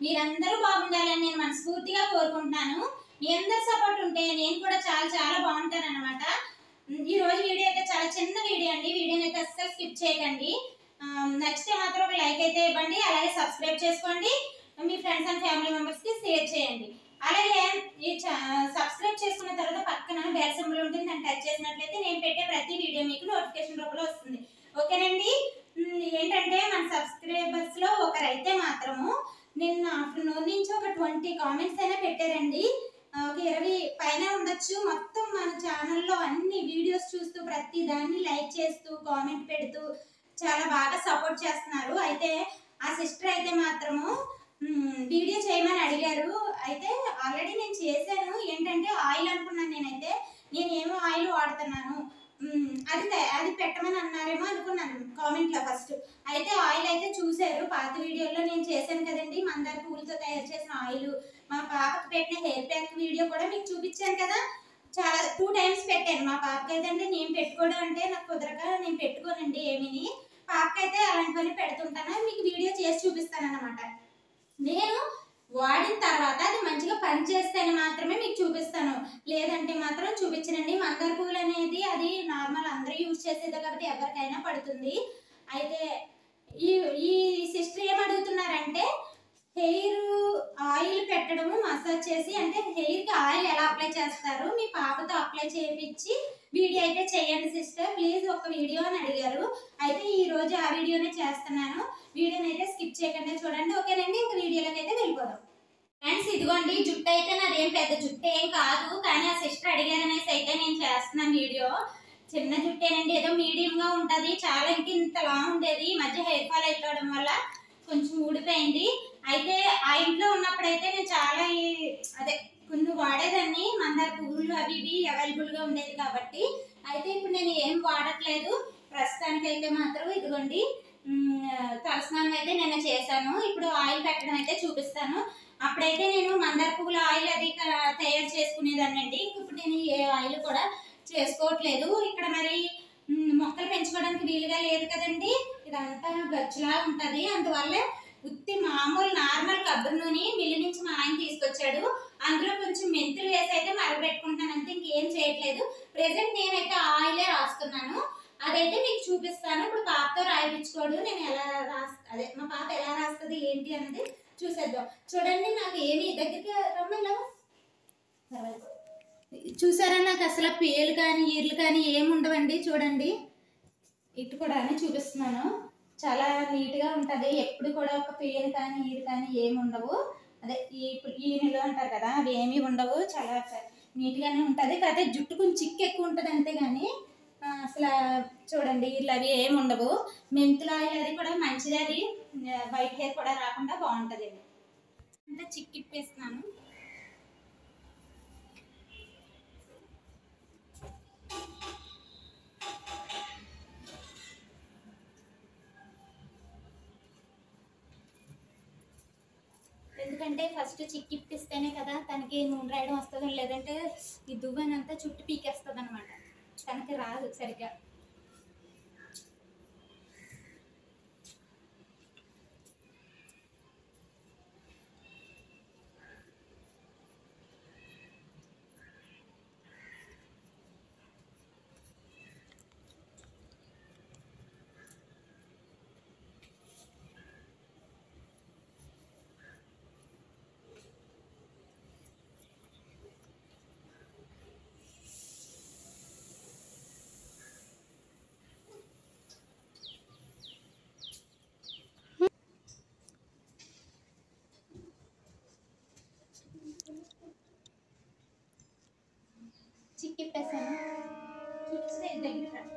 మీరందరూ బాగుండాలని నేను మనస్ఫూర్తిగా కోరుకుంటున్నాను మీ అందరి సపోర్ట్ ఉంటే నేను కూడా చాలా చాలా బాగుంటాను అనమాట ఈ రోజు వీడియో అయితే చాలా చిన్న వీడియో అండి వీడియోని అయితే అస్సలు స్కిప్ చేయకండి ఆ, నచ్చితే మాత్రం ఒక లైక్ అయితే ఇవ్వండి అలాగే సబ్స్క్రైబ్ చేసుకోండి మీ ఫ్రెండ్స్ అండ్ ఫ్యామిలీ మెంబర్స్ కి షేర్ చేయండి అలాగే ఈ సబ్స్క్రైబ్ చేసుకున్న తర్వాత పక్కన బెల్ సింబల్ ఉంటుంది దాన్ని టచ్ చేసినట్లయితే నేను పెట్టే ప్రతి వీడియో మీకు నోటిఫికేషన్ రూపంలో వస్తుంది ఓకేనండి ఉమ్, ఏంటంటే మన సబ్స్క్రైబర్స్ లో ఒకరైతే మాత్రము నిన్న ఆఫ్టర్నూన్ నుంచి ఒక ట్వంటీ కామెంట్స్ అయినా పెట్టారండి ఆ, ఒక ఇరవై పైన ఉండొచ్చు మొత్తం మన ఛానల్లో అన్ని వీడియోస్ చూస్తూ ప్రతి దాన్ని లైక్ చేస్తూ కామెంట్ పెడుతూ చాలా బాగా సపోర్ట్ చేస్తున్నారు అయితే ఆ సిస్టర్ అయితే మాత్రము మ్, వీడియో చేయమని అడిగారు అయితే ఆల్రెడీ నేను చేశాను ఏంటంటే ఆయిల్ అనుకున్నాను నేనైతే నేను ఏమో ఆయిల్ వాడుతున్నాను మ్, అది తే- అది పెట్టమని అన్నారేమో అనుకున్నాను కామెంట్ లో ఫస్ట్ అయితే ఆయిల్ అయితే చూశారు పాత వీడియోలో నేను చేశాను కదండి మందార పూలతో తయారు చేసిన ఆయిల్ మా పాపకి పెట్టిన హెయిర్ ప్యాక్ వీడియో కూడా మీకు చూపించాను కదా చాలా టూ టైమ్స్ పెట్టాను మా పాపకి అయితే అంటే నేను పెట్టుకోవడం అంటే నాకు కుదరక నేను పెట్టుకోనండి ఏమిని పాపకైతే అలాంటివన్నీ పెడుతుంటాను మీకు వీడియో చేసి చూపిస్తాను అనమాట నేను వాడిన తర్వాత అది మంచిగా పని చేస్తేనే మాత్రమే మీకు చూపిస్తాను లేదంటే మాత్రం చూపించనండి మందార పువ్వులు అనేది అది నార్మల్ అందరూ యూజ్ చేసేదే కాబట్టి ఎవరికైనా పడుతుంది అయితే ఈ ఈ సిస్టర్ ఏం అడుగుతున్నారంటే హెయిర్ ఆయిల్ పెట్టడము మసాజ్ చేసి అంటే హెయిర్ కి ఆయిల్ ఎలా అప్లై చేస్తారు మీ పాపతో అప్లై చేయించి వీడియో అయితే చేయండి సిస్టర్ ప్లీజ్ ఒక వీడియో అని అడిగారు అయితే ఈ రోజు ఆ వీడియోనే చేస్తున్నాను వీడియోని అయితే స్కిప్ చేయకుండా చూడండి ఓకేనండి ఇంక వీడియోలోకి అయితే వెళ్ళిపోదాం ఫ్రెండ్స్ ఇదిగోండి జుట్టు అయితే నాదేం పెద్ద జుట్టు ఏం కాదు కానీ ఆ సిస్టర్ అడిగారనేసి అయితే నేను చేస్తున్నాను వీడియో చిన్న జుట్టేనండి ఏదో మీడియం గా ఉంటది చాలా ఇంక ఇంతలా ఉండేది ఈ మధ్య హెయిర్ ఫాల్ అయిపోవడం వల్ల కొంచెం ఊడిపోయింది అయితే ఆ ఇంట్లో ఉన్నప్పుడైతే నేను చాలా ఈ- అదే కొన్ని వాడేదాన్ని మందార పువ్వులు అవి ఇవి అవైలబుల్ గా ఉండేది కాబట్టి అయితే ఇప్పుడు నేను ఏం వాడట్లేదు ప్రస్తుతానికి అయితే మాత్రం ఇదిగోండి మ్, తలస్నానం అయితే నేను చేశాను ఇప్పుడు ఆయిల్ పెట్టడం అయితే చూపిస్తాను అప్పుడైతే నేను మందార పువ్వుల ఆయిల్ అది క- తయారు చేసుకునేదాన్ని అండి ఇప్పుడు నేను ఏ ఆయిల్ కూడా చేసుకోవట్లేదు ఇక్కడ మరి మ్, మొక్కలు పెంచుకోవడానికి వీలుగా లేదు కదండి ఇదంతా గచ్చులా ఉంటది అందువల్ల ఉత్తి మామూలు నార్మల్ కొబ్బరి నూనె మిల్లి నుంచి మా ఆయన తీసుకొచ్చాడు అందులో కొంచెం మెంతులు వేసి అయితే మరగబెట్టుకుంటాను అంతే ఇంకేం చేయట్లేదు ప్రెసెంట్ నేనైతే ఆయిలే రాస్తున్నాను అదైతే మీకు చూపిస్తాను ఇప్పుడు పాపతో రాయించుకోడు నేను ఎలా రాస్ అదే మా పాప ఎలా రాస్తుంది ఏంటి అన్నది చూసేద్దాం చూడండి నాకు ఏమి దగ్గరికి రమ్మలా చూసారా నాకు అసలు పేలు కానీ ఈర్లు కానీ ఏమి ఉండవండి చూడండి ఇటు కూడా అని చూపిస్తున్నాను చాలా నీట్గా ఉంటుంది ఎప్పుడు కూడా ఒక పేలు కానీ ఈరు కానీ ఏమి ఉండవు అదే ఈ ఇప్పుడు ఈనెలు అంటారు కదా అవి ఏమీ ఉండవు చాలా నీట్గానే ఉంటుంది కాకపోతే జుట్టు కొంచెం చిక్కు ఎక్కువ ఉంటుంది అంతే కానీ ఆ, అసలు చూడండి ఈర్లు అవి ఏమి ఉండవు మెంతుల ఆయిల్ అది కూడా మంచిది అది వైట్ హెయిర్ కూడా రాకుండా బాగుంటుంది అంతా చిక్కిప్పేస్తున్నాను ఎందుకంటే ఫస్ట్ చిక్కిప్పిస్తేనే కదా తనకి నూనె రాయడం వస్తుంది లేదంటే ఈ దువ్వనంతా చుట్టూ పీకేస్తుంది అనమాట తనకి రాదు సరిగ్గా చిక్కిప్పేసాను చూపిస్తే దగ్గర రా.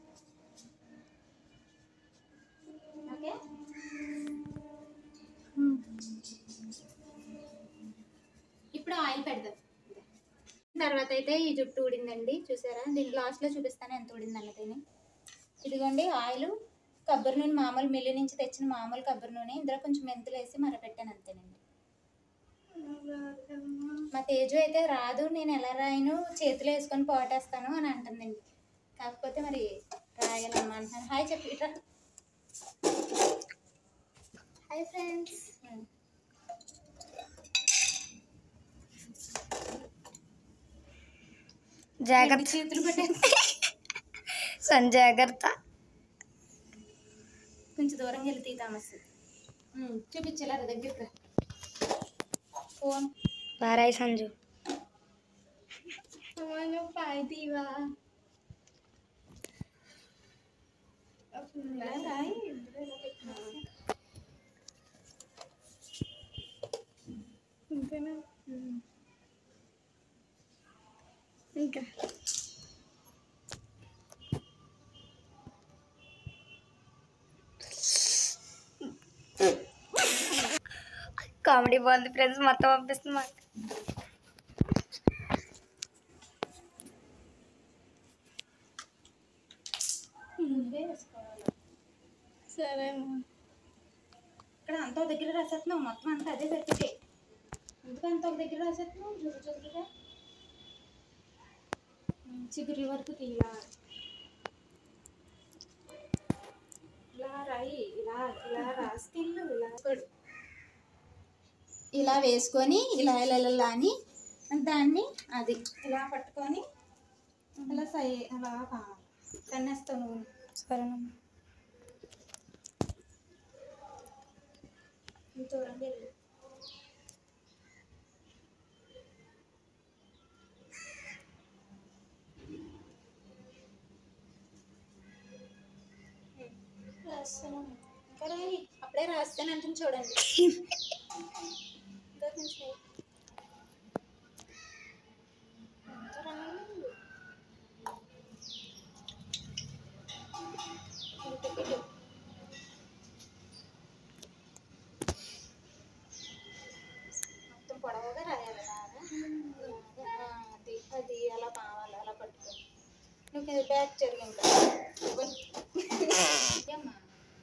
ఓకే ఇప్పుడు ఆయిల్ పెడదాం తర్వాత అయితే ఈ జుట్టు ఊడిందండి చూసారా దీని లాస్ట్లో చూపిస్తాను ఎంత ఊడింది అన్నది ఇదిగోండి ఆయిల్ కొబ్బరి నూనె మామూలు మిల్లు నుంచి తెచ్చిన మామూలు కొబ్బరి నూనె ఇందులో కొంచెం మెంతులు వేసి మరపెట్టాను అంతేనండి మా తేజు అయితే రాదు నేను ఎలా రాయను చేతిలో వేసుకొని పోటేస్తాను అని అంటుందండి కాకపోతే మరి రాయాలమ్మా అంటున్నాను హాయ్ చెప్పి ఇట్రా హాయ్ ఫ్రెండ్స్ జాగ్రత్త చేతులు పెట్టే సన్ జాగ్రత్త కొంచెం దూరంగా వెళ్ళి తీతామస్ చూపించాలా దగ్గరికి ఫోన్ బారాయి సంజు పాయి తీవా రాయి ఇంతేనా ఇంకా కామెడీ బాగుంది ఫ్రెండ్స్ మొత్తం పంపిస్తుంది మాకు ముందే వేసుకోవాలి సరే ఇక్కడ అంత ఒక దగ్గర రాసేస్తున్నావు మొత్తం అంతా అదే సరిపోతే ఎందుకు అంత ఒక దగ్గర రాసేస్తున్నావు జురు జురుగా చిగురి వరకు తీయాల ఇలా రాయి ఇలా ఇలా రాసుకెళ్ళు ఇలా కొడు. ఇలా వేసుకొని ఇలా ఇలా ఇలా ఇలా అని దాన్ని అది ఇలా పట్టుకొని అలా సై అలా కావాలి తన్నేస్తావు నువ్వు సరేనమ్మా నువ్వు దూరంగా వెళ్ళు రాస్తాను ఇంకా రాయి అప్పుడే రాస్తాను అంటుంది చూడండి ఇంకా కొంచెం వేయి. ఇంకా రాయి. ఇటు ఇటు. మొత్తం పొడవుగా రాయాలి అలాగా అలాగా, అది అది అలా కావాలి అలా పట్టుకొని నువ్వు ఇది బ్యాక్ జరిగి ఇంకా ఏమ్మా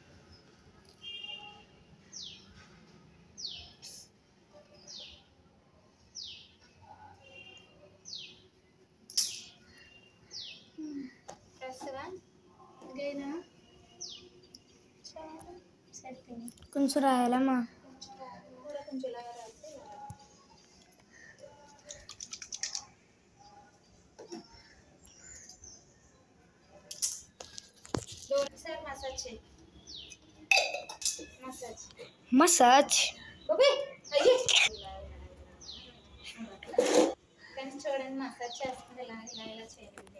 రాస్తావా ఇంకైనా చాలా సరిపోయింది కొంచెం రాయాలమ్మా కూడా కొంచెం ఇలాగా రాస్తే ఇలా. ఒకసారి మసాజ్ చేయి మసాజ్ మసాజ్ ఓకే అయ్యే కానీ చూడండి మసాజ్ చేస్తుంది ఇలా ఇలా ఇలా చేయండి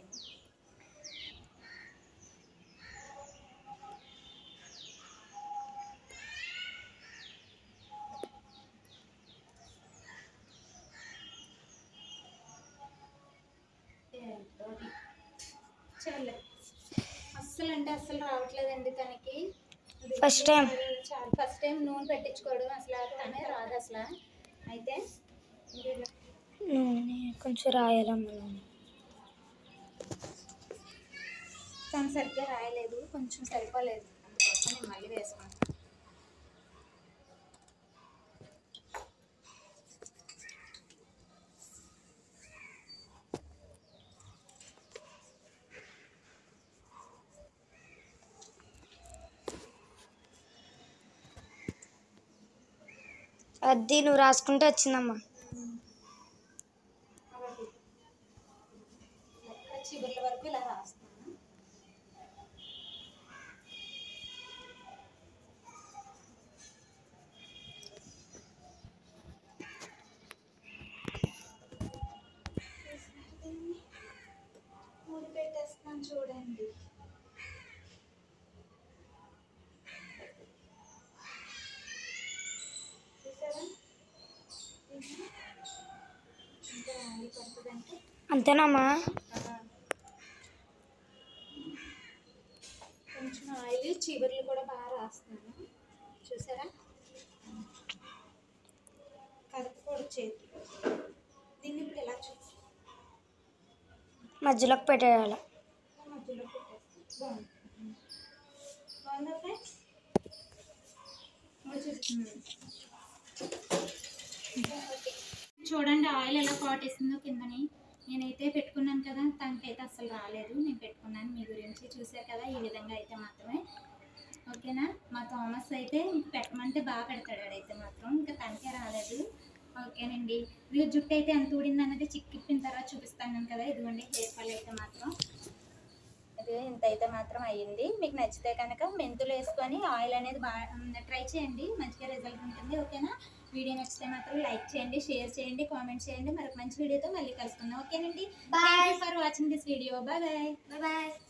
చాలే అస్సలు అంటే అస్సలు రావట్లేదండి తనకి First time. చాలా ఫస్ట్ టైం నూనె పెట్టించుకోవడం అసలు తనే రాదు అసలు అయితే ఇందులో నూనె కొంచెం రాయాలమ్మా నూనె తను సరిగ్గా రాయలేదు కొంచెం సరిపోలేదు అందుకోసం నేను మళ్ళీ వేసుకున్నాను అది నువ్వు రాసుకుంటే వచ్చిందమ్మా ఎక్కడ చిగుర్ల వరకు ఇలా రాస్తాను మూడు పెట్టేస్తాను చూడండి చూసారా ఇంకా ఆయిల్ పడుతుందంటే అంతేనమ్మా కొంచెం ఆయిల్ చివర్లు కూడా బాగా రాస్తున్నాను చూసారా కదపకూడదు చేతి దీన్ని ఇప్పుడు ఎలా చూ మధ్యలోకి పెట్టేయాలి మధ్యలో పెట్టేస్తాను బాగుంది బాగుందా ఫ్రెండ్స్ చూడండి ఆయిల్ ఎలా పాటేసిందో కిందని నేనైతే పెట్టుకున్నాను కదా తనకైతే అసలు రాలేదు నేను పెట్టుకున్నాను మీ గురించి చూసారు కదా ఈ విధంగా అయితే మాత్రమే ఓకేనా మా థామస్ అయితే ఇంక పెట్టమంటే బాగా పెడతాడు అయితే మాత్రం ఇంకా తనకే రాలేదు ఓకేనండి ఇది జుట్టు అయితే ఎంత ఊడింది అన్నది చిక్కిప్పిన తర్వాత చూపిస్తాను కదా ఇదిగోండి హెయిర్ ఫాల్ అయితే మాత్రం ఇది ఇంత అయితే మాత్రం అయ్యింది మీకు నచ్చితే కనుక మెంతులు వేసుకొని ఆయిల్ అనేది బాగా ట్రై చేయండి మంచిగా రిజల్ట్ ఉంటుంది ఓకేనా వీడియో నచ్చితే మాత్రం లైక్ చేయండి షేర్ చేయండి కామెంట్ చేయండి మరొక మంచి వీడియోతో మళ్ళీ కలుసుకుందాం ఓకేనండి Bye. For watching this video bye bye bye